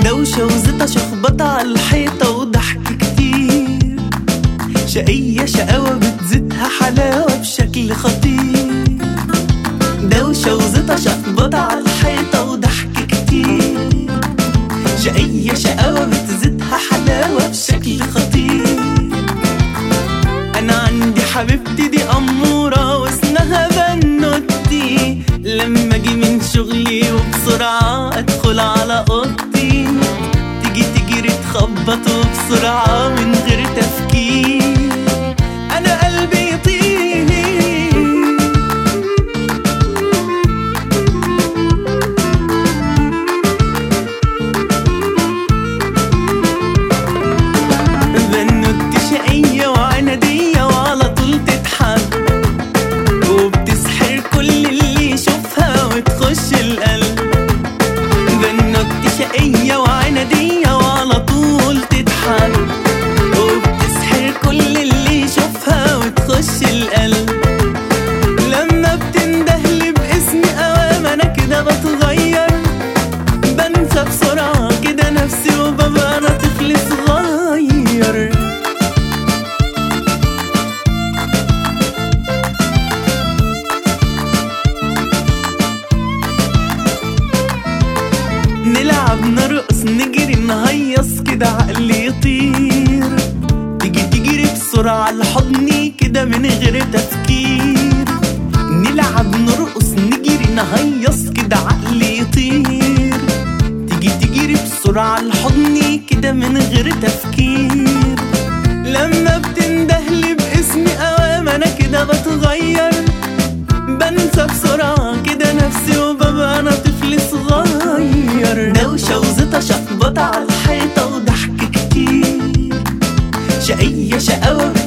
دوشة وزيطة شخبطة على الحيطة وضحك كتير شقية شقاوة بتزيدها حلاوة بشكل خطير دوشة وزيطة شخبطة على الحيطة وضحك كتير شقية شقاوة بتزيدها حلاوة بشكل خطير أنا عندي حبيبتي دي أمورة واسمها بنوتي لما أجي من شغلي وبسرعة أدخل على أوضتي تيجي تجري تخبط وبسرعة من غير تفكير أنا قلبي يطير بنوتي شقية وعنادية وعلى طول تضحك وبتسحر كل اللي يشوفها وتخش القلب بنوتي شقية وعنادية وعلى طول تضحك وبتسحر كل اللي يشوفها وتخش القلب لما بتندهلي باسمي اوام انا كده بتغير بنسى بسرعة كده نفسي وببقى انا طفل صغير نلعب نرقص نجري نهيص كده عقلي يطير تيجي تجري بسرعة لحضني كده من غير تفكير نلعب نرقص نجري نهيص كده عقلي يطير تيجي تجري بسرعة لحضني كده من غير تفكير لما بتندهلي باسمي اوام انا كده بتغير بنسى بسرعة كده نفسي وببقى أنا طفل صغير دوشة وزيطة شخبطة على الحيطة وضحك كتير شقية شقاوة